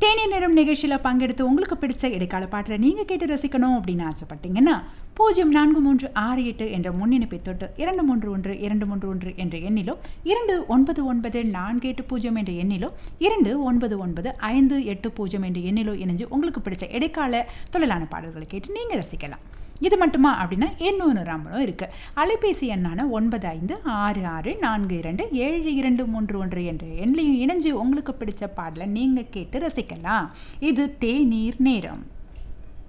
தேனி நிறம் நிகழ்ச்சியில் பங்கெடுத்து உங்களுக்கு பிடிச்ச இடைக்கால பாட்டை நீங்கள் கேட்டு ரசிக்கணும் அப்படின்னு ஆசைப்பட்டீங்கன்னா பூஜ்ஜியம் நான்கு மூன்று ஆறு எட்டு என்ற முன்னிணைப்பை தொட்டு இரண்டு மூன்று ஒன்று இரண்டு மூன்று ஒன்று என்ற எண்ணிலோ இரண்டு ஒன்பது ஒன்பது நான்கு எட்டு பூஜ்ஜியம் என்ற எண்ணிலோ இரண்டு ஒன்பது ஒன்பது ஐந்து எட்டு பூஜ்ஜியம் என்ற எண்ணிலோ இணைஞ்சு உங்களுக்கு பிடிச்ச இடைக்கால தொழிலான பாடல்களை கேட்டு நீங்கள் ரசிக்கலாம் இது மட்டுமா அப்படின்னா இன்னொன்று நம்பரும் இருக்குது அலைபேசி எண்ணான ஒன்பது ஐந்து ஆறு ஆறு நான்கு இரண்டு ஏழு இரண்டு மூன்று ஒன்று என்ற எண்ணையும் இணைஞ்சு உங்களுக்கு பிடிச்ச பாடலை நீங்கள் கேட்டு ரசிக்கலாம் இது தேநீர் நேரம்